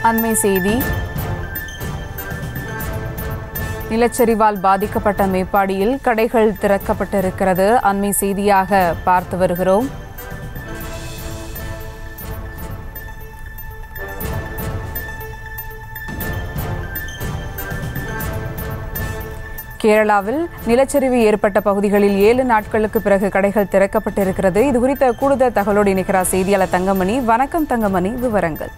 அண்மை செய்தி நிலச்சரிவால் பாதிக்கப்பட்ட மேப்பாடியில் கடைகள் திறக்கப்பட்டிருக்கிறது அண்மை செய்தியாக பார்த்து வருகிறோம் கேரளாவில் நிலச்சரிவு ஏற்பட்ட பகுதிகளில் ஏழு நாட்களுக்கு பிறகு கடைகள் திறக்கப்பட்டிருக்கிறது இது குறித்த கூடுதல் தகவலோடு இணைக்கிறார் செய்தியாளர் தங்கமணி வணக்கம் தங்கமணி விவரங்கள்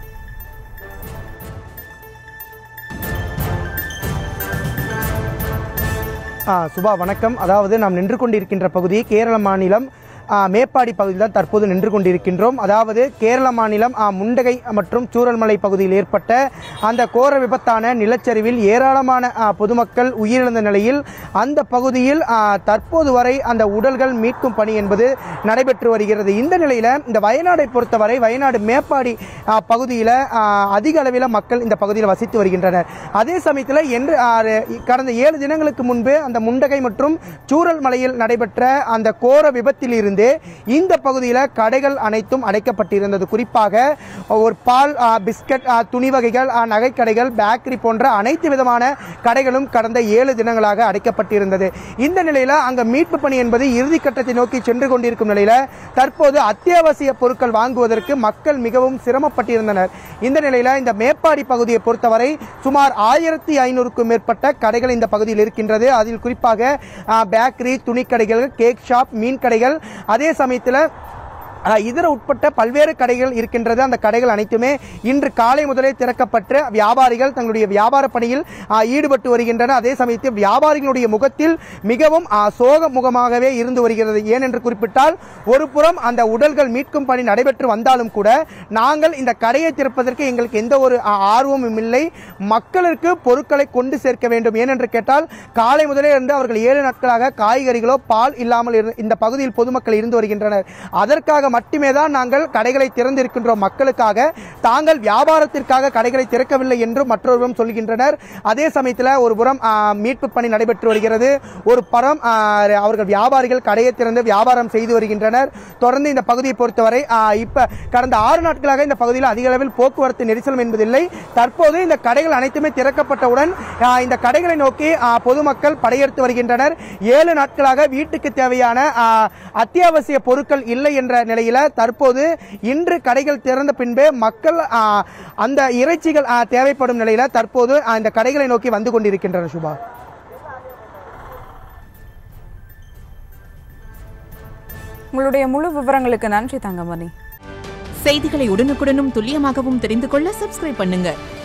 ஆ, சுபா வணக்கம் அதாவது நாம் நின்று கொண்டிருக்கின்ற பகுதி கேரள மாநிலம் ஆ, மேப்பாடி பகுதியில் தான் தற்போது நின்று கொண்டிருக்கின்றோம் அதாவது கேரள மாநிலம் ஆ, முண்டகை மற்றும் சூரல்மலை பகுதியில் ஏற்பட்ட அந்த கோர விபத்தான நிலச்சரிவில் ஏராளமான ஆ, பொதுமக்கள் உயிரிழந்த நிலையில் அந்த பகுதியில் ஆ, தற்போது வரை அந்த உடல்கள் மீட்கும் பணி என்பது நடைபெற்று வருகிறது இந்த நிலையில் இந்த வயநாடை பொறுத்தவரை வயநாடு மேப்பாடி ஆ, பகுதியில் ஆ, அதிக அளவில் மக்கள் இந்த பகுதியில் வசித்து வருகின்றனர் அதே சமயத்தில் என்று ஆ, கடந்த ஏழு தினங்களுக்கு முன்பு அந்த முண்டகை மற்றும் சூரல் மலையில் நடைபெற்ற அந்த கோர விபத்தில் இருந்தே இந்த பகுதியில் கடைகள் அனைத்தும் அடைக்கப்பட்டிருந்தது குறிப்பாக ஒரு பால் ஆ, பிஸ்கட் ஆ, துணி வகைகள் ஆ, நகைக்கடைகள் பேக்கரி போன்ற அனைத்து விதமான கடைகளும் கடந்த ஏழு தினங்களாக அடைக்கப்பட்டிருந்தது இந்த நிலையில் அங்க மீட்பு பணி என்பது இறுதி கட்டத்தை நோக்கி சென்று கொண்டிருக்கும் நிலையில தற்போது அத்தியாவசிய பொருட்கள் வாங்குவதற்கு மக்கள் மிகவும் சிரமப்பட்டிருந்தனர் இந்த நிலையில இந்த மேப்பாடி பகுதியை பொறுத்தவரை சுமார் ஆயிரத்தி ஐநூறுக்கும் மேற்பட்ட கடைகள் இந்த பகுதியில் இருக்கின்றது அதில் குறிப்பாக ஆ, பேக்கரி துணிக்கடைகள் கேக் ஷாப் மீன் கடைகள் அதே சமயத்தில் ஆஹ் இதர உட்பட்ட பல்வேறு கடைகள் இருக்கின்றது அந்த கடைகள் அனைத்துமே இன்று காலை முதலே திறக்கப்பட்டு வியாபாரிகள் தங்களுடைய வியாபார பணியில் ஆஹ் ஈடுபட்டு வருகின்றனர் அதே சமயத்தில் வியாபாரிகளுடைய முகத்தில் மிகவும் ஆஹ் சோக முகமாகவே இருந்து வருகிறது ஏனென்று குறிப்பிட்டால் ஒரு புறம் அந்த உடல்கள் மீட்கும் பணி நடைபெற்று வந்தாலும் கூட நாங்கள் இந்த கடையை திறப்பதற்கு எங்களுக்கு எந்த ஒரு ஆஹ் ஆர்வமும் இல்லை மக்களுக்கு பொருட்களை கொண்டு சேர்க்க வேண்டும் ஏனென்று கேட்டால் காலை முதலே இருந்து அவர்கள் ஏழு நாட்களாக காய்கறிகளோ பால் இல்லாமல் இரு- இந்த பகுதியில் பொதுமக்கள் இருந்து வருகின்றனர் அதற்காக மட்டுமே தான் நாங்கள் கடைகளை திறந்திருக்கின்றோம் மக்களுக்காக தாங்கள் வியாபாரத்திற்காக கடைகளை திறக்கவில்லை என்று மற்றொருவரும் சொல்கின்றனர் அதே சமயத்தில் ஒரு புறம் ஆ, மீட்பு பணி நடைபெற்று வருகிறது ஒரு புறம் ஆ, அவர்கள் வியாபாரிகள் கடையை திறந்து வியாபாரம் செய்து வருகின்றனர் தொடர்ந்து இந்த பகுதியை பொறுத்தவரை ஆ, இப்ப கடந்த ஆறு நாட்களாக இந்த பகுதியில் அதிக அளவில் போக்குவரத்து நெரிசல் என்பதில்லை தற்போது இந்த கடைகள் அனைத்துமே திறக்கப்பட்டவுடன் ஆ, இந்த கடைகளை நோக்கி ஆ, பொதுமக்கள் படையெடுத்து வருகின்றனர் ஏழு நாட்களாக வீட்டுக்கு தேவையான ஆ, அத்தியாவசிய பொருட்கள் இல்லை என்ற நிலையில தற்போது இன்று கடைகள் திறந்த பின்பே மக்கள் ஆ, அந்த இறைச்சிகள் ஆ, தேவைப்படும் நிலையில தற்போது ஆ, இந்த கடைகளை நோக்கி வந்து கொண்டிருக்கின்றனர் சுபா உங்களுடைய முழு விவரங்களுக்கு நன்றி தங்கமணி செய்திகளை உடனுக்குடனும் துல்லியமாகவும் தெரிந்து கொள்ள சப்ஸ்கிரைப் பண்ணுங்க